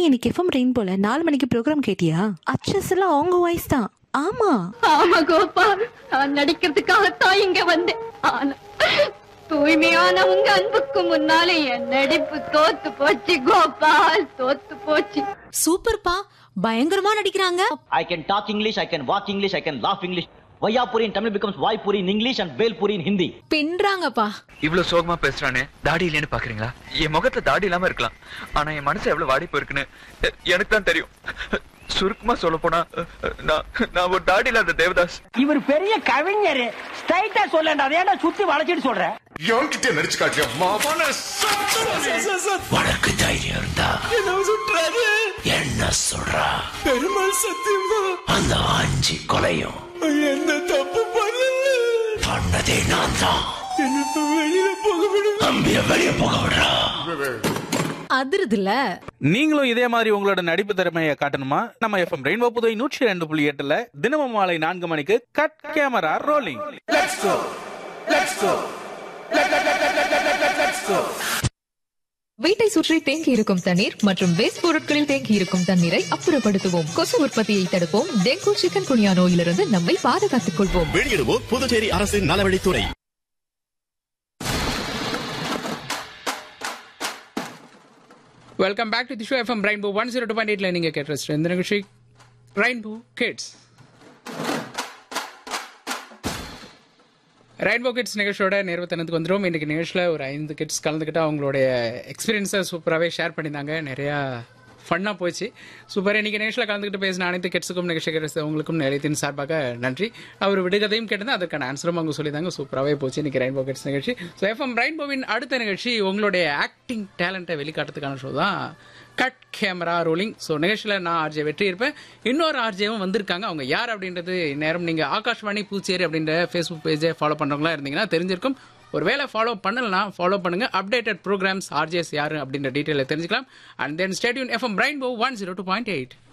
ஏய் இன்னைக்கு FM rain போல நாலு மணிக்கு ப்ரோக்ராம் கேட்டியா அச்சஸ் எல்லாம் அவங்க வாய்ஸ் தான் ஆமா ஆமா கோபா நான் நடிக்கிறதுக்காகத்தான் இங்க வந்தேன் ஆனா தூய்மையான உங்க அன்புக்கு முன்னாலே என் நடிப்பு தோத்து போச்சு கோபால் தோத்து போச்சு சூப்பர்ப்பா பயங்கரமா நடிக்கிறாங்க I can talk English, I can walk English, I can laugh English. Vayapuri in Tamil becomes Vaipuri in English and Belpuri in Hindi. பின்றாங்கப்பா இவ்வளவு சோகமா பேசுறானே தாடி இல்லைன்னு பாக்குறீங்களா என் முகத்துல தாடி இல்லாம இருக்கலாம் ஆனா என் மனசு எவ்வளவு வாடி போயிருக்குன்னு எ- எனக்கு தான் தெரியும் சுருக்கமா சொல்ல போனா நான் நான் ஒரு தாடி இல்லாத தேவதாஸ் இவர் பெரிய கவிஞர் ஸ்ட்ரைட்டா சொல்லண்டா அதேடா சுத்தி வளைச்சிட்டு சொல்ற எவன்கிட்ட நடிச்சு காட்டியா மாவான உனக்கு தைரியம் இருந்தா என்ன சொல்றா பெருமாள் சத்தியமா அந்த அஞ்சு கொலையும் என்ன தப்பு பண்ணல பண்ணதே நான் தான் வெளியில போக விடு அம்பிய வெளிய போக விடுறா அதிருதுல நீங்களும் இதே மாதிரி உங்களோட நடிப்பு திறமையை காட்டணுமா நம்ம எஃப்எம் ரெயின்போ புதுவை நூற்றி ரெண்டு புள்ளி எட்டுல தினமும் மாலை நான்கு மணிக்கு கட் கேமரா ரோலிங் வீட்டை சுற்றி தேங்கி இருக்கும் தண்ணீர் மற்றும் வேஸ்ட் பொருட்களில் தேங்கி இருக்கும் தண்ணீரை அப்புறப்படுத்துவோம் கொசு உற்பத்தியை தடுப்போம் டெங்கு சிக்கன் குனியா நோயிலிருந்து நம்மை பாதுகாத்துக் கொள்வோம் வெளியிடுவோம் புதுச்சேரி அரசின் நலவழித்துறை welcome back to the show FM Rainbow one zero two point எயிட்ல நீங்க கேட்டு இந்த நிகழ்ச்சி ரெயின்போ கிட்ஸ் ரெயின்போ கிட்ஸ் நிகழ்ச்சியோட நேர்வத்தனத்துக்கு வந்துடும் இன்னைக்கு நிகழ்ச்சியில் ஒரு ஐந்து கிட்ஸ் கலந்துக்கிட்டு அவங்களுடைய எக்ஸ்பீரியன்ஸை சூப்பராகவே ஷேர் பண்ணியிருந்தாங்க நிறையா ஃபன்னாக போச்சு சூப்பர் இன்னைக்கு நிகழ்ச்சியில் கலந்துக்கிட்டு பேசின அனைத்து கிட்ஸுக்கும் நிகழ்ச்சி உங்களுக்கும் நிலையத்தின் சார்பாக நன்றி அவர் விடுகதையும் கேட்டது அதற்கான ஆன்சரும் அவங்க சொல்லியிருந்தாங்க சூப்பராகவே போச்சு இன்னைக்கு ரெயின்போ கிட்ஸ் நிகழ்ச்சி ஸோ எஃப்எம் ரெயின்போவின் அடுத்த நிகழ்ச்சி உங்களுடைய ஆக்டிங் டேலண்ட்டை வெளிக்காட்டுறதுக்கான ஷோ தான் கட் கேமரா ரோலிங் ஸோ நிகழ்ச்சியில் நான் ஆர்ஜே வெற்றி இருப்பேன் இன்னொரு ஆர்ஜேவும் வந்திருக்காங்க அவங்க யார் அப்படின்றது நேரம் நீங்கள் ஆகாஷ்வாணி பூச்சேரி அப்படின்ற ஃபேஸ்புக் பேஜை ஃபாலோ பண்ணுறவங்களா இருந்தீங்கன்னா தெரிஞ்சிருக்கும் ஒருவேளை ஃபாலோ பண்ணலனா ஃபாலோ பண்ணுங்க அப்டேட்டட் ப்ரோக்ராம்ஸ் ஆர்ஜேஸ் யாரு அப்படின்ற டீட்டெயிலை தெரிஞ்சுக்கலாம் and then stay tuned FM Rainbow one zero two point eight